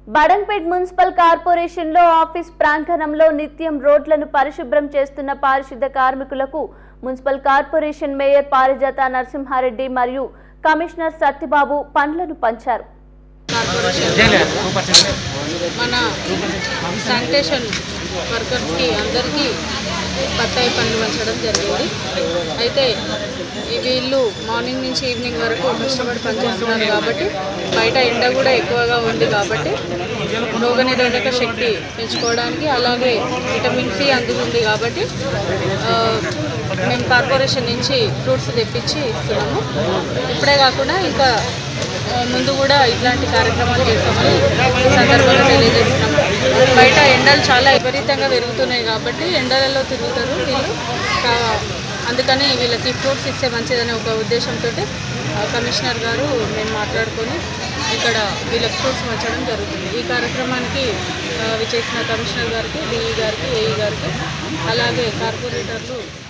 Badangpet municipal కార్పొరేషన్లో office ప్రాంగణంలో నిత్యం రోడ్లను పరిశుభ్రం చేస్తున్న పారిశుద్ధ కార్మికులకు మున్సిపల్ కార్పొరేషన్ మేయర్ పారిజాత నరసింహారెడ్డి మరియు కమిషనర్ సత్యబాబు పండ్లను పంచారు కార్పొరేషన్ మన శానిటేషన్ వర్కర్స్కి అందరికీ బత్తాయి పండ్లు పంచడం జరిగింది అయితే ఈ వీళ్ళు మార్నింగ్ నుంచి ఈవినింగ్ వరకు కష్టపడి పనిచేస్తున్నారు కాబట్టి బయట ఎండ కూడా ఎక్కువగా ఉంది కాబట్టి రోగనిరోధక శక్తి పెంచుకోవడానికి అలాగే విటమిన్ సి అందుతుంది కాబట్టి ఆ, మేము కార్పొరేషన్ నుంచి ఫ్రూట్స్ తెప్పించి ఇస్తున్నాము ఇప్పుడే కాకుండా ఇంకా ఆ, ముందు కూడా ఇట్లాంటి కార్యక్రమాలు చేస్తామని ఈ సందర్భంగా తెలియజేస్తున్నాము బయట ఎండలు చాలా విపరీతంగా పెరుగుతున్నాయి కాబట్టి ఎండలలో తిరుగుతారు వీళ్ళు కా- అందుకని వీళ్ళకి ఫ్రూట్స్ ఇస్తే మంచిదనే ఒక ఉద్దేశంతో కమిషనర్ గారు మేము మాట్లాడుకొని ఇక్కడ వీళ్ళకి ఫ్రూట్స్ పంచడం జరుగుతుంది ఈ కార్యక్రమానికి ఆ, విచ్చేసిన కమిషనర్ గారికి డిఈ గారికి ఏఈ గారికి అలాగే కార్పొరేటర్లు